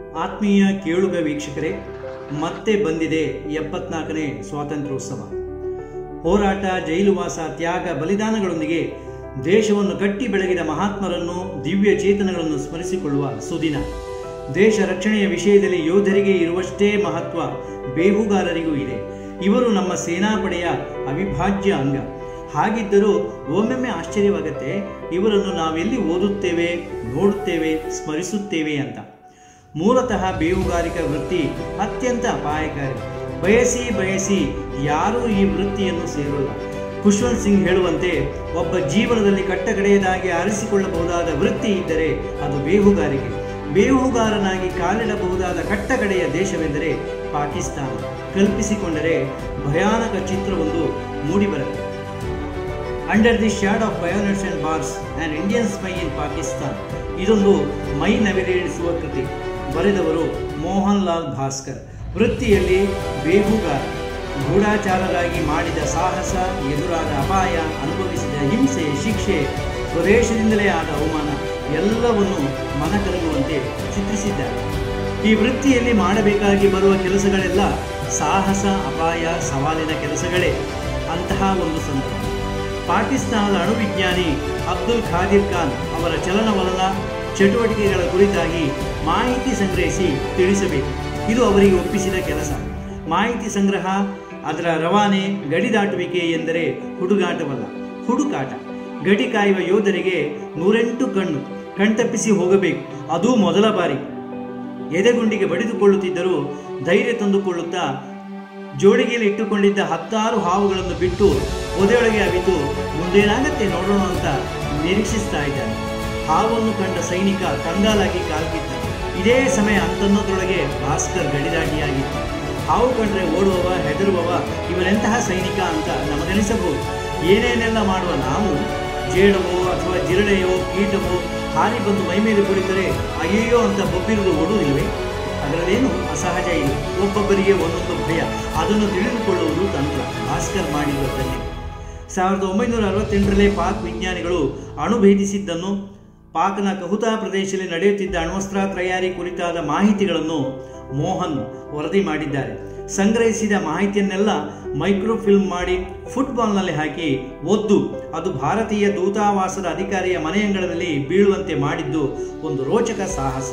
ಆತ್ಮೀಯ ಕೇಳುಗ ವೀಕ್ಷಕರೇ ಮತ್ತೆ ಬಂದಿದೆ ಎಪ್ಪತ್ನಾಲ್ಕನೇ ಸ್ವಾತಂತ್ರ್ಯೋತ್ಸವ ಹೋರಾಟ ಜೈಲುವಾಸ ತ್ಯಾಗ ಬಲಿದಾನಗಳೊಂದಿಗೆ ದೇಶವನ್ನು ಕಟ್ಟಿ ಬೆಳಗಿದ ಮಹಾತ್ಮರನ್ನು ದಿವ್ಯ ಚೇತನಗಳನ್ನು ಸ್ಮರಿಸಿಕೊಳ್ಳುವ ಸುದಿನ ದೇಶ ರಕ್ಷಣೆಯ ವಿಷಯದಲ್ಲಿ ಯೋಧರಿಗೆ ಇರುವಷ್ಟೇ ಮಹತ್ವ ಬೇಹುಗಾರರಿಗೂ ಇದೆ ಇವರು ನಮ್ಮ ಸೇನಾಪಡೆಯ ಅವಿಭಾಜ್ಯ ಅಂಗ ಹಾಗಿದ್ದರೂ ಒಮ್ಮೊಮ್ಮೆ ಆಶ್ಚರ್ಯವಾಗತ್ತೆ ಇವರನ್ನು ನಾವೆಲ್ಲಿ ಓದುತ್ತೇವೆ ನೋಡುತ್ತೇವೆ ಸ್ಮರಿಸುತ್ತೇವೆ ಅಂತ ಮೂಲತಃ ಬೇಹುಗಾರಿಕಾ ವೃತ್ತಿ ಅತ್ಯಂತ ಅಪಾಯಕಾರಿ ಬಯಸಿ ಬಯಸಿ ಯಾರೂ ಈ ವೃತ್ತಿಯನ್ನು ಸೇರೋಲ್ಲ ಖುಷ್ವಂತ್ ಸಿಂಗ್ ಹೇಳುವಂತೆ ಒಬ್ಬ ಜೀವನದಲ್ಲಿ ಕಟ್ಟಕಡೆಯದಾಗಿ ಆರಿಸಿಕೊಳ್ಳಬಹುದಾದ ವೃತ್ತಿ ಇದ್ದರೆ ಅದು ಬೇಹುಗಾರಿಕೆ ಬೇಹುಗಾರನಾಗಿ ಕಾಲಿಡಬಹುದಾದ ಕಟ್ಟಕಡೆಯ ದೇಶವೆಂದರೆ ಪಾಕಿಸ್ತಾನ ಕಲ್ಪಿಸಿಕೊಂಡರೆ ಭಯಾನಕ ಚಿತ್ರವೊಂದು ಮೂಡಿಬರುತ್ತೆ under the shadow of bayonets and bars and Indian spy in Pakistan ಇದೊಂದು ಮೈ ನವಿರೇಳಿಸುವ ಕೃತಿ ಬರೆದವರು ಮೋಹನ್ ಲಾಲ್ ಭಾಸ್ಕರ್ ವೃತ್ತಿಯಲ್ಲಿ ಬೇಹುಗಾರ ಗೂಢಾಚಾರರಾಗಿ ಮಾಡಿದ ಸಾಹಸ ಎದುರಾದ ಅಪಾಯ ಅನುಭವಿಸಿದ ಹಿಂಸೆ ಶಿಕ್ಷೆ ಸ್ವದೇಶದಿಂದಲೇ ಆದ ಅವಮಾನ ಎಲ್ಲವನ್ನು ಮನಕರಗುವಂತೆ ಚಿತ್ರಿಸಿದ್ದಾರೆ ಈ ವೃತ್ತಿಯಲ್ಲಿ ಮಾಡಬೇಕಾಗಿ ಬರುವ ಕೆಲಸಗಳೆಲ್ಲ ಸಾಹಸ ಅಪಾಯ ಸವಾಲಿನ ಕೆಲಸಗಳೇ ಅಂತಹ ಒಂದು ಸಂದರ್ಭ ಪಾಕಿಸ್ತಾನದ ಅಣುವಿಜ್ಞಾನಿ ಅಬ್ದುಲ್ ಖಾದಿರ್ ಖಾನ್ ಅವರ ಚಲನವಲನ ಚಟುವಟಿಕೆಗಳ ಕುರಿತಾಗಿ ಮಾಹಿತಿ ಸಂಗ್ರಹಿಸಿ ತಿಳಿಸಬೇಕು ಇದು ಅವರಿಗೆ ಒಪ್ಪಿಸಿದ ಕೆಲಸ ಮಾಹಿತಿ ಸಂಗ್ರಹ ಅದರ ರವಾನೆ ಗಡಿ ದಾಟುವಿಕೆ ಎಂದರೆ ಹುಡುಗಾಟವಲ್ಲ ಹುಡುಕಾಟ ಗಡಿ ಕಾಯುವ ಯೋಧರಿಗೆ ನೂರೆಂಟು ಕಣ್ಣು ಕಣ್ತಪ್ಪಿಸಿ ಹೋಗಬೇಕು ಅದೂ ಮೊದಲ ಬಾರಿ ಎದೆಗುಂಡಿಗೆ ಬಡಿದುಕೊಳ್ಳುತ್ತಿದ್ದರೂ ಧೈರ್ಯ ತಂದುಕೊಳ್ಳುತ್ತಾ ಜೋಡಿಗೆಯಲ್ಲಿ ಇಟ್ಟುಕೊಂಡಿದ್ದ ಹತ್ತಾರು ಹಾವುಗಳನ್ನು ಬಿಟ್ಟು ಒದೆಯೊಳಗೆ ಅವಿತು ಮುಂದೇನಾಗತ್ತೆ ನೋಡೋಣ ಅಂತ ನಿರೀಕ್ಷಿಸ್ತಾ ಇದ್ದಾನೆ ಹಾವನ್ನು ಕಂಡ ಸೈನಿಕ ಕಂಗಾಲಾಗಿ ಕಾಲ್ಗಿದ್ದ ಇದೇ ಸಮಯ ಅಂತನ್ನೋದ್ರೊಳಗೆ ಭಾಸ್ಕರ್ ಗಡಿದಾಟಿಯಾಗಿತ್ತು ಹಾವು ಕಂಡ್ರೆ ಓಡುವವ ಹೆದರುವವ ಇವನೆಂತಹ ಸೈನಿಕ ಅಂತ ನಮಗನಿಸಬಹುದು ಏನೇನೆಲ್ಲ ಮಾಡುವ ನಾವು ಜೇಡವೋ ಅಥವಾ ಜಿರಳೆಯೋ ಕೀಟವೋ ಹಾರಿ ಬಂದು ಮೈಮೇಲೆ ಕುಳಿತರೆ ಅಯ್ಯಯ್ಯೋ ಅಂತ ಬೊಬ್ಬಿರುವುದು ಓಡುವುದಿಲ್ವೇ ಅದರಲ್ಲೇನು ಅಸಹಜ ಇಲ್ಲ ಒಬ್ಬೊಬ್ಬರಿಗೆ ಒಂದೊಂದು ಭಯ ಅದನ್ನು ತಿಳಿದುಕೊಳ್ಳುವುದು ತಂತ್ರ ಭಾಸ್ಕರ್ ಮಾಡಿರುವುದನ್ನೇ ಸಾವಿರದ ಒಂಬೈನೂರ ಅರವತ್ತೆಂಟರಲ್ಲೇ ಪಾಕ್ ವಿಜ್ಞಾನಿಗಳು ಅಣು ಭೇದಿಸಿದ್ದನ್ನು ಪಾಕ್ನ ಕಹುತಾ ಪ್ರದೇಶದಲ್ಲಿ ನಡೆಯುತ್ತಿದ್ದ ಅಣ್ವಸ್ತ್ರ ತಯಾರಿ ಕುರಿತಾದ ಮಾಹಿತಿಗಳನ್ನು ಮೋಹನ್ ವರದಿ ಮಾಡಿದ್ದಾರೆ ಸಂಗ್ರಹಿಸಿದ ಮಾಹಿತಿಯನ್ನೆಲ್ಲ ಮೈಕ್ರೋಫಿಲ್ಮ್ ಮಾಡಿ ಫುಟ್ಬಾಲ್ನಲ್ಲಿ ಹಾಕಿ ಒದ್ದು ಅದು ಭಾರತೀಯ ದೂತಾವಾಸದ ಅಧಿಕಾರಿಯ ಮನೆಯಂಗಳದಲ್ಲಿ ಬೀಳುವಂತೆ ಮಾಡಿದ್ದು ಒಂದು ರೋಚಕ ಸಾಹಸ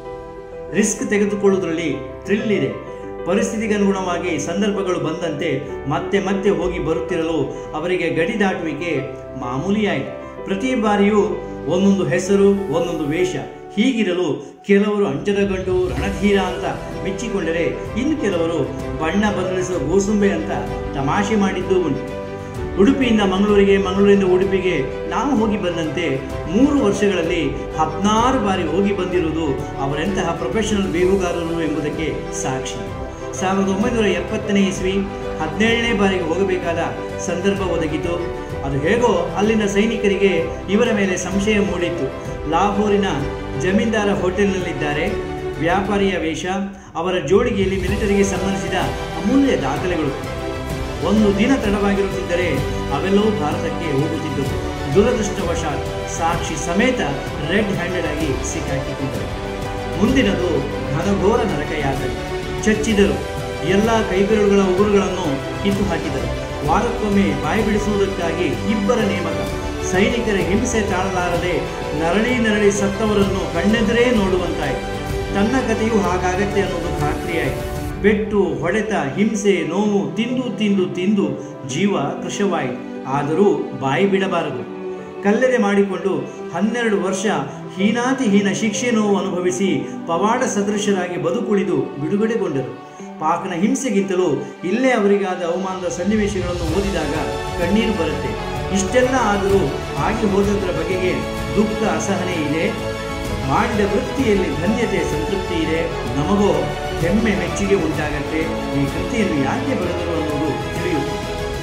ರಿಸ್ಕ್ ತೆಗೆದುಕೊಳ್ಳುವುದರಲ್ಲಿ ಥ್ರಿಲ್ ಇದೆ ಪರಿಸ್ಥಿತಿಗನುಗುಣವಾಗಿ ಸಂದರ್ಭಗಳು ಬಂದಂತೆ ಮತ್ತೆ ಮತ್ತೆ ಹೋಗಿ ಬರುತ್ತಿರಲು ಅವರಿಗೆ ಗಡಿ ದಾಟುವಿಕೆ ಮಾಮೂಲಿಯಾಯಿತು ಪ್ರತಿ ಬಾರಿಯೂ ಒಂದೊಂದು ಹೆಸರು ಒಂದೊಂದು ವೇಷ ಹೀಗಿರಲು ಕೆಲವರು ಅಂಜದ ಗಂಡು ರಣಧೀರ ಅಂತ ಮೆಚ್ಚಿಕೊಂಡರೆ ಇನ್ನು ಕೆಲವರು ಬಣ್ಣ ಬದಲಿಸುವ ಗೋಸುಂಬೆ ಅಂತ ತಮಾಷೆ ಮಾಡಿದ್ದೂ ಉಂಟು ಉಡುಪಿಯಿಂದ ಮಂಗಳೂರಿಗೆ ಮಂಗಳೂರಿಂದ ಉಡುಪಿಗೆ ನಾವು ಹೋಗಿ ಬಂದಂತೆ ಮೂರು ವರ್ಷಗಳಲ್ಲಿ ಹದಿನಾರು ಬಾರಿ ಹೋಗಿ ಬಂದಿರುವುದು ಅವರೆಂತಹ ಪ್ರೊಫೆಷನಲ್ ಬೇಹುಗಾರರು ಎಂಬುದಕ್ಕೆ ಸಾಕ್ಷಿ ಸಾವಿರದ ಒಂಬೈನೂರ ಎಪ್ಪತ್ತನೇ ಇಸ್ವಿ ಹದಿನೇಳನೇ ಬಾರಿಗೆ ಹೋಗಬೇಕಾದ ಸಂದರ್ಭ ಒದಗಿತು ಅದು ಹೇಗೋ ಅಲ್ಲಿನ ಸೈನಿಕರಿಗೆ ಇವರ ಮೇಲೆ ಸಂಶಯ ಮೂಡಿತ್ತು ಲಾಹೋರಿನ ಜಮೀನ್ದಾರ ಹೋಟೆಲ್ನಲ್ಲಿದ್ದಾರೆ ವ್ಯಾಪಾರಿಯ ವೇಷ ಅವರ ಜೋಡಿಗೆಯಲ್ಲಿ ಮಿಲಿಟರಿಗೆ ಸಂಬಂಧಿಸಿದ ಅಮೂಲ್ಯ ದಾಖಲೆಗಳು ಒಂದು ದಿನ ತಡವಾಗಿರುತ್ತಿದ್ದರೆ ಅವೆಲ್ಲವೂ ಭಾರತಕ್ಕೆ ಹೋಗುತ್ತಿದ್ದವು ದುರದೃಷ್ಟವಶಾತ್ ಸಾಕ್ಷಿ ಸಮೇತ ರೆಡ್ ಹ್ಯಾಂಡೆಡ್ ಆಗಿ ಸಿಕ್ಕಾಕಿಕೊಂಡರು ಮುಂದಿನದು ಘನಘೋರ ನರಕಯಾತ್ರೆ ಚಚ್ಚಿದರು ಎಲ್ಲ ಕೈಬೆರಳುಗಳ ಉಗುರುಗಳನ್ನು ಕಿತ್ತು ಹಾಕಿದರು ವಾರಕ್ಕೊಮ್ಮೆ ಬಾಯಿ ಬಿಡಿಸುವುದಕ್ಕಾಗಿ ಇಬ್ಬರ ನೇಮಕ ಸೈನಿಕರ ಹಿಂಸೆ ತಾಳಲಾರದೆ ನರಳಿ ನರಳಿ ಸತ್ತವರನ್ನು ಕಣ್ಣೆದುರೇ ನೋಡುವಂತಾಯಿತು ತನ್ನ ಕಥೆಯೂ ಹಾಗಾಗತ್ತೆ ಅನ್ನೋದು ಖಾತ್ರಿಯಾಯಿತು ಪೆಟ್ಟು ಹೊಡೆತ ಹಿಂಸೆ ನೋವು ತಿಂದು ತಿಂದು ತಿಂದು ಜೀವ ಕೃಶವಾಯಿತು ಆದರೂ ಬಾಯಿ ಬಿಡಬಾರದು ಕಲ್ಲೆದೆ ಮಾಡಿಕೊಂಡು ಹನ್ನೆರಡು ವರ್ಷ ಹೀನಾತಿಹೀನ ಶಿಕ್ಷೆ ನೋವು ಅನುಭವಿಸಿ ಪವಾಡ ಸದೃಶರಾಗಿ ಬದುಕುಳಿದು ಬಿಡುಗಡೆಗೊಂಡರು ಪಾಕನ ಹಿಂಸೆಗಿಂತಲೂ ಇಲ್ಲೇ ಅವರಿಗಾದ ಅವಮಾನದ ಸನ್ನಿವೇಶಗಳನ್ನು ಓದಿದಾಗ ಕಣ್ಣೀರು ಬರುತ್ತೆ ಇಷ್ಟೆಲ್ಲ ಆದರೂ ಆಗಿ ಹೋದದ್ರ ಬಗೆಗೆ ದುಃಖ ಅಸಹನೆ ಇದೆ ಮಾಡಿದ ವೃತ್ತಿಯಲ್ಲಿ ಧನ್ಯತೆ ಸಂತೃಪ್ತಿ ಇದೆ ನಮಗೋ ಹೆಮ್ಮೆ ಮೆಚ್ಚುಗೆ ಉಂಟಾಗತ್ತೆ ಈ ಕೃತಿಯನ್ನು ಯಾಕೆ ಬರೆದರು ಅನ್ನೋದು ತಿಳಿಯುತ್ತೆ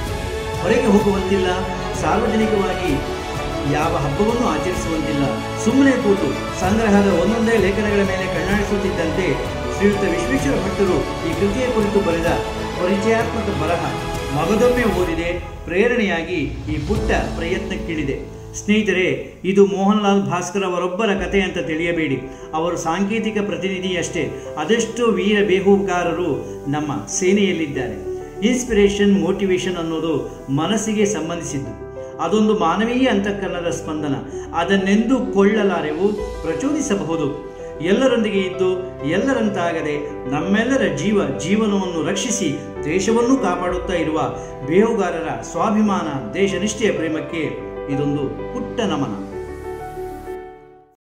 ಹೊರಗೆ ಹೋಗುವಂತಿಲ್ಲ ಸಾರ್ವಜನಿಕವಾಗಿ ಯಾವ ಹಬ್ಬವನ್ನು ಆಚರಿಸುವಂತಿಲ್ಲ ಸುಮ್ಮನೆ ಕೂತು ಸಂಗ್ರಹದ ಒಂದೊಂದೇ ಲೇಖನಗಳ ಮೇಲೆ ಕಣ್ಣಾಡಿಸುತ್ತಿದ್ದಂತೆ ಶ್ರೀಯುತ ವಿಶ್ವೇಶ್ವರ ಭಟ್ಟರು ಈ ಕೃತಿಯ ಕುರಿತು ಬರೆದ ಪರಿಚಯಾತ್ಮಕ ಬರಹ ಮಗದೊಮ್ಮೆ ಓದಿದೆ ಪ್ರೇರಣೆಯಾಗಿ ಈ ಪುಟ್ಟ ಪ್ರಯತ್ನಕ್ಕಿಳಿದೆ ಸ್ನೇಹಿತರೆ ಇದು ಮೋಹನ್ ಲಾಲ್ ಭಾಸ್ಕರ್ ಅವರೊಬ್ಬರ ಕಥೆ ಅಂತ ತಿಳಿಯಬೇಡಿ ಅವರು ಸಾಂಕೇತಿಕ ಪ್ರತಿನಿಧಿಯಷ್ಟೇ ಅದೆಷ್ಟೋ ವೀರ ಬೇಹುಗಾರರು ನಮ್ಮ ಸೇನೆಯಲ್ಲಿದ್ದಾರೆ ಇನ್ಸ್ಪಿರೇಷನ್ ಮೋಟಿವೇಶನ್ ಅನ್ನೋದು ಮನಸ್ಸಿಗೆ ಸಂಬಂಧಿಸಿದ್ದು ಅದೊಂದು ಮಾನವೀಯ ಅಂತಃಕರಣದ ಸ್ಪಂದನ ಅದನ್ನೆಂದೂ ಕೊಳ್ಳಲಾರೆವು ಪ್ರಚೋದಿಸಬಹುದು ಎಲ್ಲರೊಂದಿಗೆ ಇದ್ದು ಎಲ್ಲರಂತಾಗದೆ ನಮ್ಮೆಲ್ಲರ ಜೀವ ಜೀವನವನ್ನು ರಕ್ಷಿಸಿ ದೇಶವನ್ನು ಕಾಪಾಡುತ್ತಾ ಇರುವ ಬೇಹುಗಾರರ ಸ್ವಾಭಿಮಾನ ದೇಶನಿಷ್ಠೆಯ ಪ್ರೇಮಕ್ಕೆ ಇದೊಂದು ಪುಟ್ಟ ನಮನ